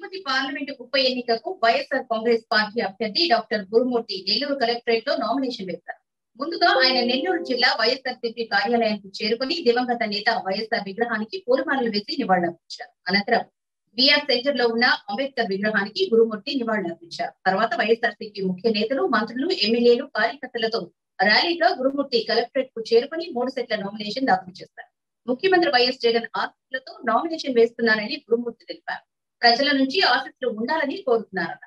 Tirupati parliament ఉప ఎన్నికకు YSR Congress party అభ్యర్థి డాక్టర్ గురుమూర్తి నెల్లూరు కలెక్టరేట్ లో నామినేషన్ వేశారు ముందుగా ఆయన నెల్లూరు జిల్లా వైఎస్ఆర్సీపీ కార్యాలయానికి చేరుకుని దివంగత నేత వైఎస్ఆర్ విగ్రహానికి పూలమాలలు వేసి నివాళులర్పించారు అనంతరం విఆర్ సెంటర్ లో ఉన్న అంబేద్కర్ విగ్రహానికి గురుమూర్తి నివాళులర్పించారు తర్వాత వైఎస్ఆర్సీపీ ముఖ్య నేతలు మంత్రులు ఎమ్మెల్యేలు కార్యకర్తలతో ర్యాలీగా గురుమూర్తి కలెక్టరేట్ కు చేరుకుని మూడు సెట్ల నామినేషన్ దాఖలు చేశారు ముఖ్యమంత్రి వైఎస్ జగన్ ఆశీస్సులతో నామినేషన్ వేస్తున్నానని గురుమూర్తి తెలిపారు ప్రజల నుంచి ఆశీస్సులు ఉండాలని కోరుతున్నారన్నారు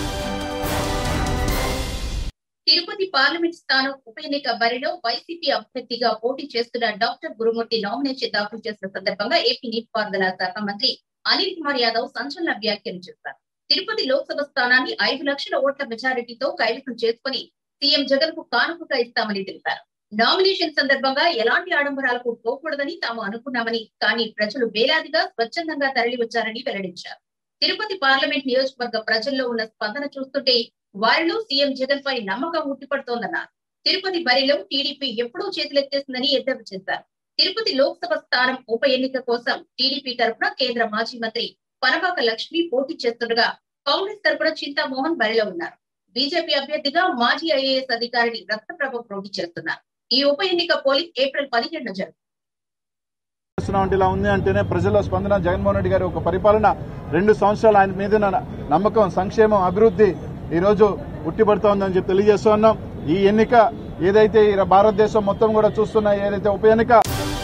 తిరుపతి పార్లమెంట్ స్థానం ఉప ఎన్నిక బరిలో వైసీపీ అభ్యర్థిగా పోటీ చేస్తున్న డాక్టర్ గురుమూర్తి నామినేషన్ దాఖలు చేసిన సందర్భంగా ఏపీ నీటిపారుదల శాఖ మంత్రి అనిల్ కుమార్ యాదవ్ సంచలన వ్యాఖ్యలు చేశారు తిరుపతి లోక్సభ స్థానాన్ని ఐదు లక్షల ఓట్ల మెజారిటీతో కైవసం చేసుకుని సీఎం జగన్ కు కానుకగా ఇస్తామని తెలిపారు నామినేషన్ సందర్భంగా ఎలాంటి ఆడంబరాలకు పోకూడదని తాము అనుకున్నామని కానీ ప్రజలు వేలాదిగా స్వచ్ఛందంగా తరలి వచ్చారని వెల్లడించారు తిరుపతి పార్లమెంట్ నియోజకవర్గ ప్రజల్లో ఉన్న స్పందన చూస్తుంటే వారిలో సీఎం జగన్ పై నమ్మకం ఉట్టిపడుతోందన్నారు తిరుపతి బరిలో టీడీపీ ఎప్పుడూ చేతులెత్తేసిందని ఎద్దేవా చేశారు తిరుపతి లోక్సభ స్థానం ఉప ఎన్నిక కోసం టీడీపీ తరఫున కేంద్ర మాజీ మంత్రి పనబాక లక్ష్మి పోటీ చేస్తుండగా కాంగ్రెస్ తరఫున చింతామోహన్ బరిలో ఉన్నారు బీజేపీ అభ్యర్థిగా మాజీ ఐఏఎస్ అధికారిని రత్నప్రభ పోటీ చేస్తున్నారు ఈ ఉప ఎన్నిక పోలింగ్ ఏప్రిల్ పదిహేడున జరుగుతుంది చేస్తున్నాం ఇలా ఉంది అంటేనే ప్రజల స్పందన జగన్మోహన్ రెడ్డి గారి ఒక పరిపాలన రెండు సంవత్సరాలు ఆయన మీద ఉన్న నమ్మకం సంక్షేమం అభివృద్ధి ఈ రోజు ఉట్టిపడుతోందని చెప్పి తెలియజేస్తూ ఉన్నాం ఈ ఎన్నిక ఏదైతే ఈ భారతదేశం మొత్తం కూడా చూస్తున్న ఏదైతే ఉప ఎన్నిక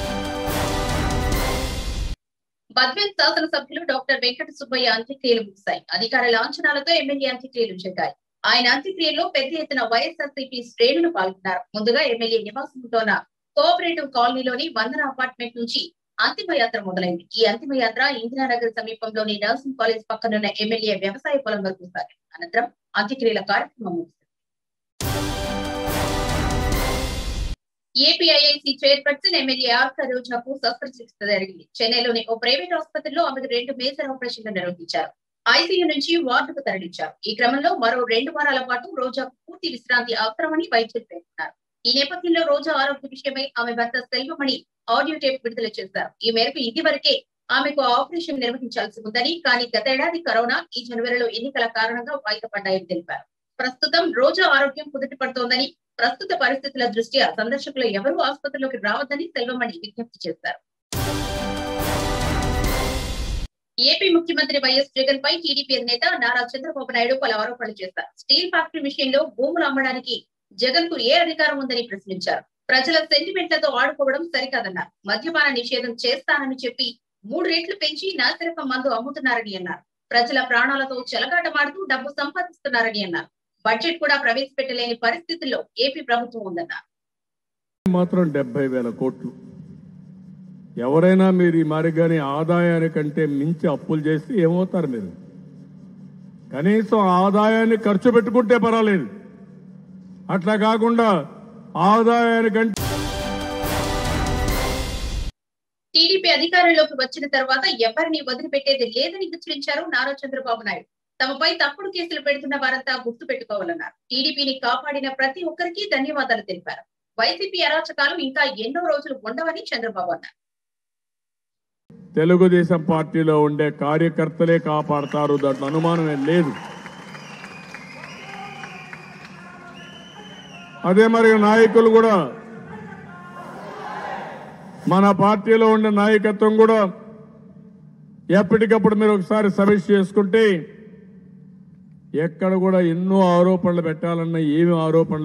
బద్వేల్ శాసనసభ్యులు డాక్టర్ వెంకట సుబ్బయ్య అంత్యక్రియలు ముగిశాయి అధికార లాంఛనాలతో ఎమ్మెల్యే అంత్యక్రియలు జరిగాయి ఆయన అంత్యక్రియలో పెద్ద ఎత్తున వైఎస్ఆర్సీపీ శ్రేణులు పాల్గొన్నారు ముందుగా ఎమ్మెల్యే నివాసంతోన కోఆపరేటివ్ కాలనీలోని వందన అపార్ట్మెంట్ నుంచి అంతిమయాత్ర మొదలైంది ఈ అంతిమయాత్ర ఇందిరానగర్ సమీపంలోని నర్సింగ్ కాలేజ్ పక్కనున్న ఎమ్మెల్యే వ్యవసాయ పొలం వరకు సాగింది అనంతరం అంత్యక్రియల కార్యక్రమం ముగిసింది ఏపీఐఐసి చైర్పర్సన్ ఎమ్మెల్యే ఆర్ రోజాకు శస్త్రచికిత్స జరిగింది చెన్నైలోని ఓ ప్రైవేట్ ఆసుపత్రిలో ఆమెకు రెండు మేజర్ ఆపరేషన్లు నిర్వహించారు ఐసీయూ నుంచి వార్డుకు తరలించారు ఈ క్రమంలో మరో రెండు వారాల పాటు రోజాకు పూర్తి విశ్రాంతి అవసరమని వైద్యులు పేర్కొన్నారు ఈ నేపథ్యంలో రోజా ఆరోగ్య విషయమై ఆమె భర్త సెల్వమణి ఆడియో టేప్ విడుదల చేశారు ఈ మేరకు ఇదివరకే ఆమెకు ఆపరేషన్ నిర్వహించాల్సి ఉందని కానీ గతేడాది కరోనా ఈ జనవరిలో ఎన్నికల కారణంగా వాయిదా పడ్డాయని తెలిపారు ప్రస్తుతం రోజా ఆరోగ్యం కుదుట పడుతోందని ప్రస్తుత పరిస్థితుల దృష్ట్యా సందర్శకులు ఎవరూ ఆసుపత్రిలోకి రావద్దని సెల్వమణి విజ్ఞప్తి చేశారు ఏపీ ముఖ్యమంత్రి వైఎస్ జగన్ పై టీడీపీ నేత నారా చంద్రబాబు నాయుడు పలు ఆరోపణలు చేశారు స్టీల్ ఫ్యాక్టరీ విషయంలో భూములు అమ్మడానికి జగన్ కు ఏ అధికారం ఉందని ప్రశ్నించారు ప్రజల సెంటిమెంట్లతో ఆడుకోవడం సరికాదన్నారు మద్యపాన నిషేధం చేస్తానని చెప్పి మూడు రేట్లు పెంచి నాసిరకం మందు అమ్ముతున్నారని అన్నారు ప్రజల ప్రాణాలతో చెలగాటమాడుతూ డబ్బు సంపాదిస్తున్నారని అన్నారు బడ్జెట్ కూడా ప్రవేశపెట్టలేని పరిస్థితుల్లో ఏపీ ప్రభుత్వం ఉందన్నారు మాత్రం డెబ్బై వేల కోట్లు ఎవరైనా మీరు ఈ మారిగాని ఆదాయానికంటే మించి అప్పులు చేస్తే ఏమవుతారు మీరు కనీసం ఆదాయాన్ని ఖర్చు పెట్టుకుంటే పర్వాలేదు అట్లా కాకుండా ఆదాయానికంటే టీడీపీ అధికారంలోకి వచ్చిన తర్వాత ఎవరిని వదిలిపెట్టేది లేదని హెచ్చరించారు నారా చంద్రబాబు నాయుడు తమపై తప్పుడు కేసులు పెడుతున్న వారంతా గుర్తు పెట్టుకోవాలన్నారు టీడీపీని కాపాడిన ప్రతి ఒక్కరికి ధన్యవాదాలు తెలిపారు వైసీపీ అరాచకాలు ఇంకా ఎన్నో రోజులు ఉండవని చంద్రబాబు అన్నారు తెలుగుదేశం పార్టీలో ఉండే కార్యకర్తలే కాపాడతారు దాంట్లో అనుమానమే లేదు అదే మరి నాయకులు కూడా మన పార్టీలో ఉండే నాయకత్వం కూడా ఎప్పటికప్పుడు మీరు ఒకసారి సమీక్ష చేసుకుంటే ఎక్కడ కూడా ఎన్నో ఆరోపణలు పెట్టాలన్నా ఏమి ఆరోపణలు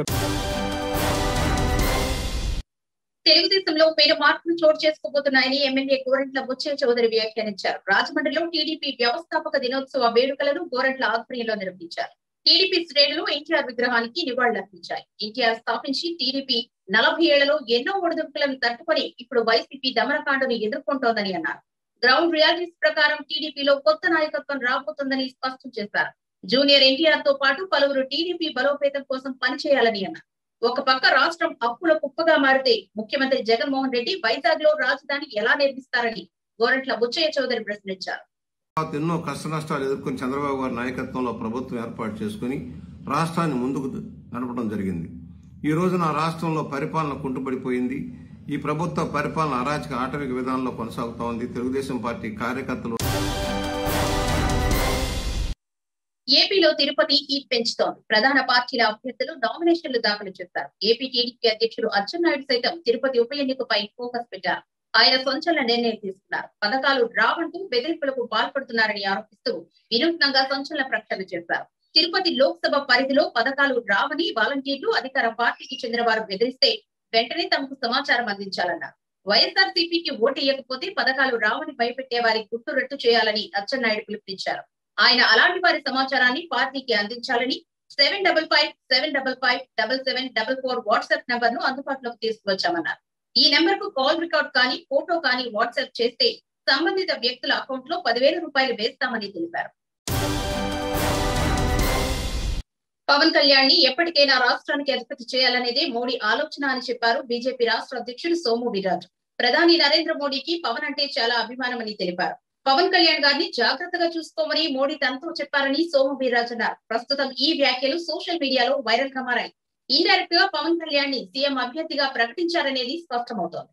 తెలుగుదేశంలో పేరు మార్పులు చోటు చేసుకోబోతున్నాయని ఎమ్మెల్యే గోరంట్ల బుచ్చయ్య చౌదరి వ్యాఖ్యానించారు రాజమండ్రిలో టీడీపీ వ్యవస్థాపక దినోత్సవ వేడుకలను గోరంట్ల ఆధ్వర్యంలో నిర్వహించారు టీడీపీ శ్రేణులు ఎన్టీఆర్ విగ్రహానికి నివాళులర్పించాయి ఎన్టీఆర్ స్థాపించి టీడీపీ నలభై ఏళ్లలో ఎన్నో ఒడిదుడుకులను తట్టుకొని ఇప్పుడు వైసీపీ దమనకాండను ఎదుర్కొంటోందని అన్నారు గ్రౌండ్ రియాలిటీస్ ప్రకారం టీడీపీలో కొత్త నాయకత్వం రాబోతుందని స్పష్టం చేశారు జూనియర్ ఎన్టీఆర్ తో పాటు పలువురు టీడీపీ బలోపేతం కోసం పనిచేయాలని అన్నారు ఒక పక్క రాష్ట్రం అప్పుల కుప్పగా మారితే ముఖ్యమంత్రి జగన్మోహన్ రెడ్డి వైజాగ్ లో రాజధాని ఎలా నిర్మిస్తారని గోరంట్ల బుచ్చయ్య చౌదరి ప్రశ్నించారు తర్వాత ఎన్నో కష్ట నష్టాలు ఎదుర్కొని చంద్రబాబు గారి నాయకత్వంలో ప్రభుత్వం ఏర్పాటు చేసుకుని రాష్ట్రాన్ని ముందుకు నడపడం జరిగింది ఈ రోజున రాష్ట్రంలో పరిపాలన కుంటుపడిపోయింది ఈ ప్రభుత్వ పరిపాలన అరాచక ఆటవిక విధానంలో కొనసాగుతా ఉంది తెలుగుదేశం పార్టీ కార్యకర్తలు ఏపీలో తిరుపతి హీట్ పెంచుతోంది ప్రధాన పార్టీల అభ్యర్థులు నామినేషన్లు దాఖలు చేశారు ఏపీ టీడీపీ అధ్యక్షుడు అచ్చెన్నాయుడు సైతం తిరుపతి ఉప ఎన్నికపై ఫోకస్ పెట్టారు ఆయన సంచలన నిర్ణయం తీసుకున్నారు పథకాలు రావంటూ బెదిరింపులకు పాల్పడుతున్నారని ఆరోపిస్తూ వినూత్నంగా సంచలన ప్రకటన చేశారు తిరుపతి లోక్సభ పరిధిలో పథకాలు రావని వాలంటీర్లు అధికార పార్టీకి చెందిన వారు బెదిరిస్తే వెంటనే తమకు సమాచారం అందించాలన్నారు వైఎస్ఆర్ సిపికి ఓటు ఇవ్వకపోతే పథకాలు రావని భయపెట్టే వారి గుట్టు రట్టు చేయాలని అచ్చెన్నాయుడు పిలుపునిచ్చారు ఆయన అలాంటి వారి సమాచారాన్ని పార్టీకి అందించాలని seven double five seven double five double seven double four WhatsApp number ను అందుబాటులోకి తీసుకువచ్చామన్నారు ఈ నెంబర్ కు కాల్ రికార్డ్ కానీ ఫోటో కానీ వాట్సాప్ చేస్తే సంబంధిత వ్యక్తుల అకౌంట్ లో పదివేల రూపాయలు వేస్తామని తెలిపారు పవన్ కళ్యాణ్ ని ఎప్పటికైనా రాష్ట్రానికి అధిపతి చేయాలనేదే మోడీ ఆలోచన అని చెప్పారు బీజేపీ రాష్ట్ర అధ్యక్షుడు సోము వీర్రాజు ప్రధాని నరేంద్ర మోడీకి పవన్ అంటే చాలా అభిమానమని తెలిపారు పవన్ కళ్యాణ్ గారిని జాగ్రత్తగా చూసుకోమని మోడీ తనతో చెప్పారని సోము వీర్రాజు అన్నారు ప్రస్తుతం ఈ వ్యాఖ్యలు సోషల్ మీడియాలో వైరల్ గా మారాయి ఇండైరెక్ట్ గా పవన్ కళ్యాణ్ ని సీఎం అభ్యర్థిగా ప్రకటించారనేది స్పష్టమవుతోంది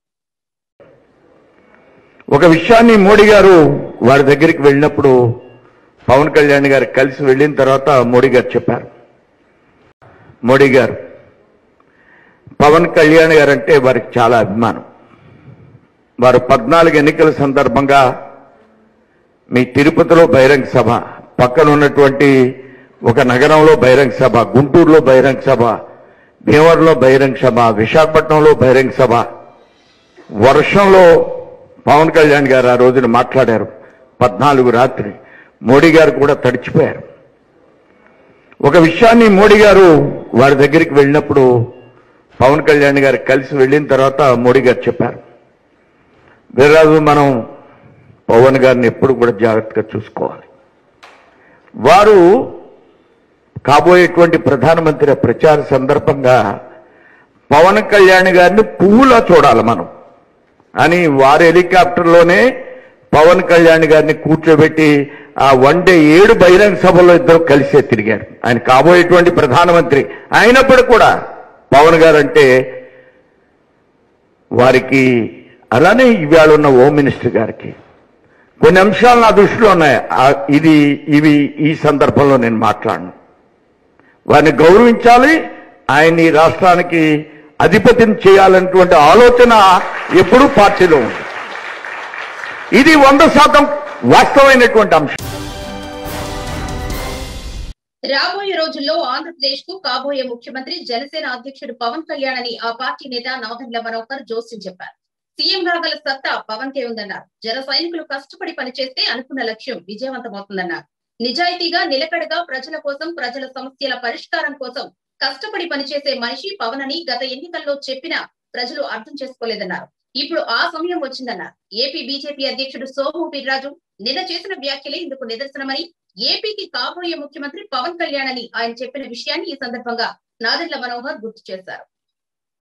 ఒక విషయాన్ని మోడీ గారు వారి దగ్గరికి వెళ్ళినప్పుడు పవన్ కళ్యాణ్ గారు కలిసి వెళ్ళిన తర్వాత మోడీ గారు చెప్పారు మోడీ గారు పవన్ కళ్యాణ్ గారు అంటే వారికి చాలా అభిమానం వారు పద్నాలుగు ఎన్నికల సందర్భంగా మీ తిరుపతిలో బహిరంగ సభ పక్కన ఉన్నటువంటి ఒక నగరంలో బహిరంగ సభ గుంటూరులో బహిరంగ సభ భీమవరంలో బహిరంగ సభ విశాఖపట్నంలో బహిరంగ సభ వర్షంలో పవన్ కళ్యాణ్ గారు ఆ రోజున మాట్లాడారు పద్నాలుగు రాత్రి మోడీ గారు కూడా తడిచిపోయారు ఒక విషయాన్ని మోడీ గారు వారి దగ్గరికి వెళ్ళినప్పుడు పవన్ కళ్యాణ్ గారు కలిసి వెళ్ళిన తర్వాత మోడీ గారు చెప్పారు వీర్రాజు మనం పవన్ గారిని ఎప్పుడు కూడా జాగ్రత్తగా చూసుకోవాలి వారు కాబోయేటువంటి ప్రధానమంత్రి ప్రచార సందర్భంగా పవన్ కళ్యాణ్ గారిని పువ్వులా చూడాలి మనం అని వారి హెలికాప్టర్లోనే పవన్ కళ్యాణ్ గారిని కూర్చోబెట్టి ఆ వన్ డే ఏడు బహిరంగ సభలో ఇద్దరు కలిసే తిరిగారు ఆయన కాబోయేటువంటి ప్రధానమంత్రి అయినప్పుడు కూడా పవన్ గారు అంటే వారికి అలానే ఇవాళ ఉన్న హోమ్ మినిస్టర్ గారికి కొన్ని అంశాలు నా దృష్టిలో ఉన్నాయి ఆ, ఇది ఇవి ఈ సందర్భంలో నేను మాట్లాడను వారిని గౌరవించాలి ఆయన్ని ఈ రాష్ట్రానికి అధిపతిని చేయాలన్నటువంటి ఆలోచన ఎప్పుడూ పార్టీలో ఉంది ఇది వంద శాతం వాస్తవమైనటువంటి అంశం రాబోయే రోజుల్లో ఆంధ్రప్రదేశ్ కు కాబోయే ముఖ్యమంత్రి జనసేన అధ్యక్షుడు పవన్ కళ్యాణ్ అని ఆ పార్టీ నేత నాదెండ్ల మనోహర్ జోస్యం చెప్పారు సీఎం రాగల సత్తా పవన్ కే ఉందన్నారు జన సైనికులు కష్టపడి పనిచేస్తే అనుకున్న లక్ష్యం విజయవంతమవుతుందన్నారు నిజాయితీగా నిలకడగా ప్రజల కోసం ప్రజల సమస్యల పరిష్కారం కోసం కష్టపడి పనిచేసే మనిషి పవన్ అని గత ఎన్నికల్లో చెప్పినా ప్రజలు అర్థం చేసుకోలేదన్నారు ఇప్పుడు ఆ సమయం వచ్చిందన్నారు ఏపీ బీజేపీ అధ్యక్షుడు సోము వీర్రాజు నిన్న చేసిన వ్యాఖ్యలే ఇందుకు నిదర్శనమని ఏపీకి కాబోయే ముఖ్యమంత్రి పవన్ కళ్యాణ్ అని ఆయన చెప్పిన విషయాన్ని ఈ సందర్భంగా నాదెండ్ల మనోహర్ గుర్తు చేశారు